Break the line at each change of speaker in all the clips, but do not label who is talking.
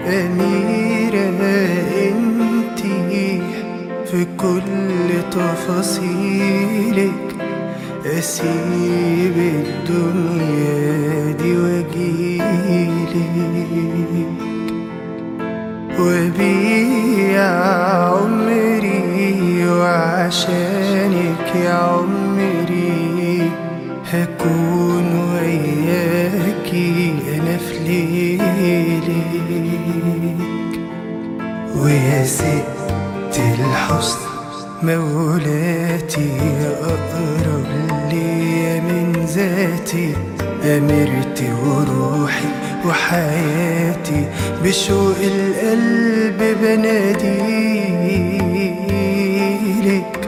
أميرة انتي في كل تفاصيلك أسيب الدنيا دي وأجيلك وبيع عمري وعشانك يا عمري هكون وياكي أنا في ليلك ويا ست الحسن مولاتي أقرب ليا من ذاتي أمرتي وروحي وحياتي بشوق القلب بناديلك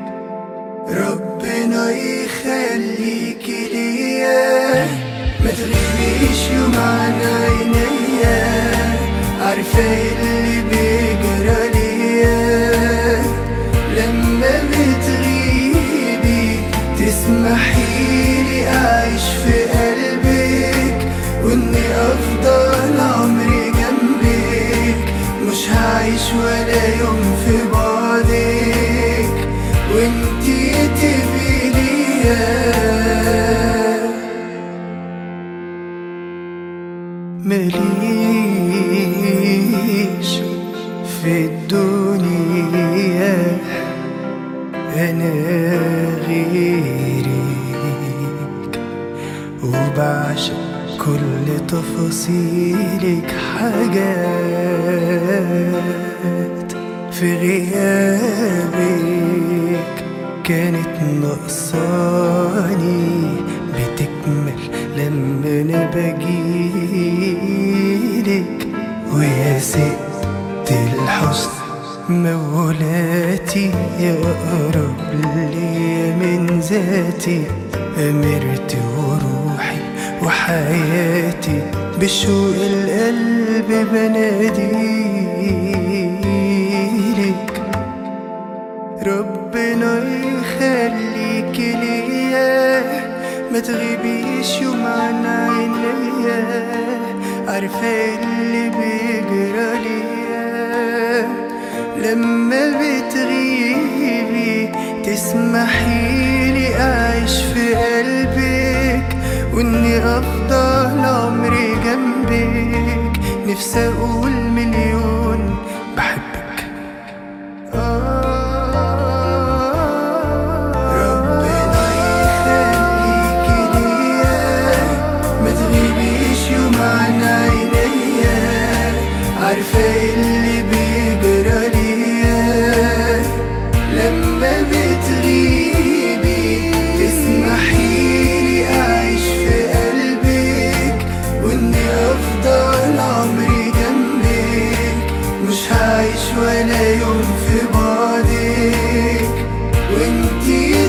ربنا يخليكي ليا ما تغيبيش يوم عن عينيا عارفة اللي بيجرى ليا لما بتغيبي تسمحيلي أعيش في قلبك وإني أفضل عمري جنبك مش هعيش ولا يوم في بعدك وإنتي تبقي ليا مليش في الدنيا أنا غيرك وبعشق كل تفاصيلك حاجات في غيابك كانت ناقصاني بتكمل لما انا بجيلك ويا ست الحسن مولاتي يا أقرب ليا من ذاتي أمرتي وروحي وحياتي بشوق القلب بناديلك ربنا يخليكي ليا ما تغيبيش يوم عن عينيا عارفة اللي بيجرى ليا لما بتغيبي تسمحيلي أعيش في قلبك وإني أفضل عمري جنبك نفسي أقول مليون بحبك ربنا يخليكي ليا ما تغيبيش يوم عن عينيا عارفة اللي بيجرى ليا لما بتغيبي تسمحيلي أعيش في قلبك وإني أفضل عمري جنبك مش هعيش ولا يوم في بعدك وإنتي